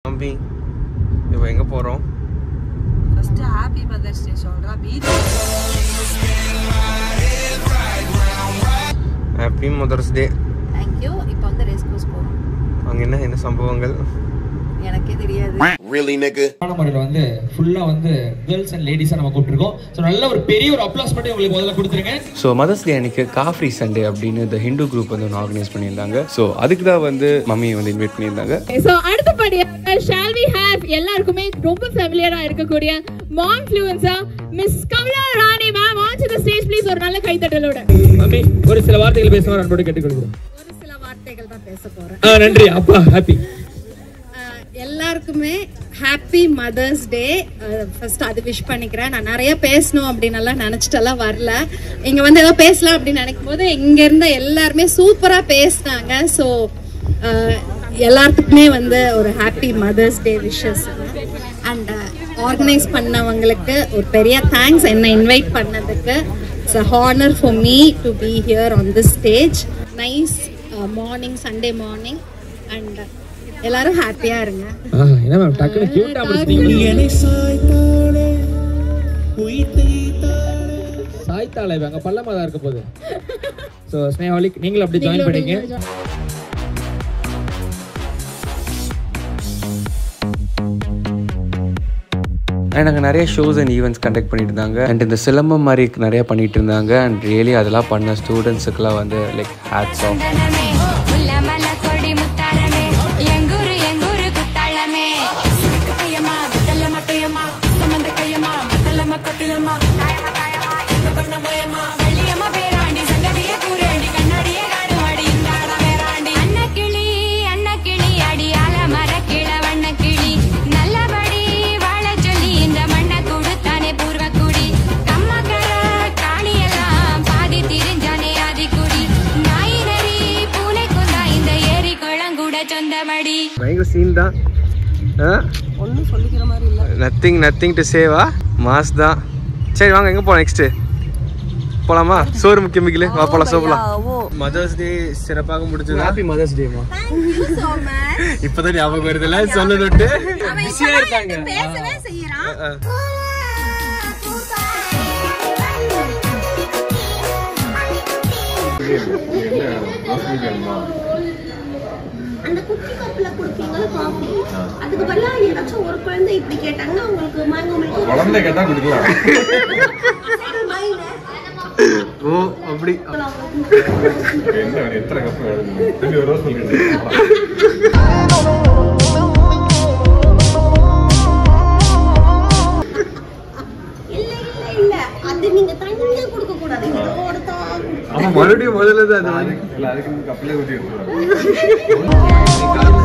தம்பி இப்போ எங்கே போகிறோம் ஃபர்ஸ்ட் ஹாப்பி மதர்ஸ் டே சொல்றா பீச் ஹாப்பி மதர்ஸ் டே தேங்க்யூ இப்போ வந்து ரேஸ் கோர்ஸ் போகிறோம் அங்கே என்ன என்ன சம்பவங்கள் எனக்கே தெரியாது Really, nigga? ஆன முறையில் வந்து ஃபுல்லா வந்து கேர்ள்ஸ் அண்ட் லேடிஸா நம்ம கூப்பிட்டுருக்கோம் ஸோ நல்ல ஒரு பெரிய ஒரு அப்ளாஸ் பண்ணி உங்களுக்கு முதல்ல கொடுத்துருங்க ஸோ மதர்ஸ் டே அன்னைக்கு காஃப்ரி சண்டே அப்படின்னு இந்த ஹிந்து குரூப் வந்து ஒன்று ஆர்கனைஸ் பண்ணியிருந்தாங்க ஸோ அதுக்கு தான் வந்து மம்மியை வந்து இன்வைட் பண்ணியிருந்தாங்க சோ அடுத்தபடியாக ஷால் வி ஹேவ் எல்லாருக்குமே ரொம்ப ஃபெமிலியரா இருக்கக்கூடிய மாம் ஃப்ளூயன்ஸா miss Kamala Rani ma'am on to the stage please ஒரு நல்ல கைத்தட்டலோட மம்மி ஒரு சில வார்த்தைகள் பேசுவார் அன்போடு கேட்டுக்கொள்கிறோம் ஒரு சில வார்த்தைகள் தான் பேச போறேன் ஆ நன்றி அப்பா ஹாப்பி அஹ் எல்லாருக்குமே ஹாப்பி மதர்ஸ் டே ஃபர்ஸ்ட் அது விஷ் பண்ணிக்கிறேன் நான் நிறைய பேசணும் அப்படின்னு எல்லாம் நினைச்சிட்டெல்லாம் வரல இங்க வந்து ஏதோ பேசலாம் அப்படின்னு நினைக்கும் போது இங்க இருந்த எல்லாருமே சூப்பரா பேசினாங்க ஸோ எல்லாத்துக்குமே வந்து ஒரு happy mother's day wishes and organise பண்ணவங்களுக்கு ஒரு பெரிய தேங்க்ஸ் என்னை இன்வைட் பண்ணதுக்கு it's a honour for me to be here on this stage nice morning Sunday morning and எல்லாரும் ஹாப்பியா இருங்க என்ன மேம் டக்குனு கியூட்டா முடிச்சிட்டீங்க சாய்த்தாளை அங்க பள்ளமா தான் இருக்க போகுது ஸோ ஸ்னேஹாலிக் நீங்களும் அப்படி ஜாயின் பண்ணீங்க அண்ட் அங்கே நிறைய ஷோஸ் அண்ட் ஈவெண்ட்ஸ் கண்டக்ட் பண்ணிட்டு இருந்தாங்க அண்ட் இந்த சிலம்பம் மாதிரி நிறைய பண்ணிட்டு இருந்தாங்க அண்ட் ரியலி அதெல்லாம் பண்ண ஸ்டூடெண்ட்ஸுக்கெல்லாம் வந்து லைக் ஹேட்ஸ் ஆஃப் சந்தனமே முல்லமல கொடி முத்தாரமே எங்கூரு எங்கூரு குத்தாளமே கையம்மா விட்டலம கையம்மா சம்பந்த கையம்மா மத்தலம கொட்டிலம்மா காயமா காயமா எங்க பண்ண போயம்மா வெள்ளியம்மா பேராண்டி சங்கதிய கூரேண்டி கண்ணாடிய காடுவாடி இந்தாடா வேறாண்டி அன்ன கிளி அன்ன கிளி அடியால மர கிள வண்ண கிளி நல்லபடி வாழ சொல்லி இந்த மண்ண கொடுத்தானே பூர்வ குடி கம்மக்கர காணியெல்லாம் பாதி திரிஞ்சானே ஆதி குடி நாய் நரி பூனை கொண்டா இந்த ஏரி குளங்கூட சொந்தமடி பயங்கர சீன் தான் ஒன்றும் சொல்லிக்கிற மாதிரி இல்லை நத்திங் நத்திங் டு சேவா மாஸ் தான் சரி வாங்க எங்கே போகலாம் நெக்ஸ்ட்டு போகலாமா சோறு முக்கிய மிக்கிலு வா போகலாம் சோப்பலாம் மதர்ஸ் டே சிறப்பாக முடிஞ்சது ஹாப்பி மதர்ஸ் டேமா இப்போதான் ஞாபகம் வருதுல்ல சொல்லணுட்டு பிஸியாக இருக்காங்க ஆ, ஆ. அந்த குட்டி கப்ல குடுப்பீங்கல்ல காஃபி அதுக்கு பதிலா ஏதாச்சும் ஒரு குழந்தை இப்படி கேட்டாங்கன்னா உங்களுக்கு மேங்கோ மில்க் குழந்தை கேட்டா குடிக்கலாம் ஓ அப்படி என்ன எத்தனை கப் வேணும் திரும்பி ஒரு ரோஸ் மில்க் இல்ல இல்ல இல்ல அது நீங்க தனியா கொடுக்க கூடாது இதோட தான் ஆமா மறுபடியும் முதல்ல தான் அது இல்ல அதுக்கு கப்பலே ஊற்றி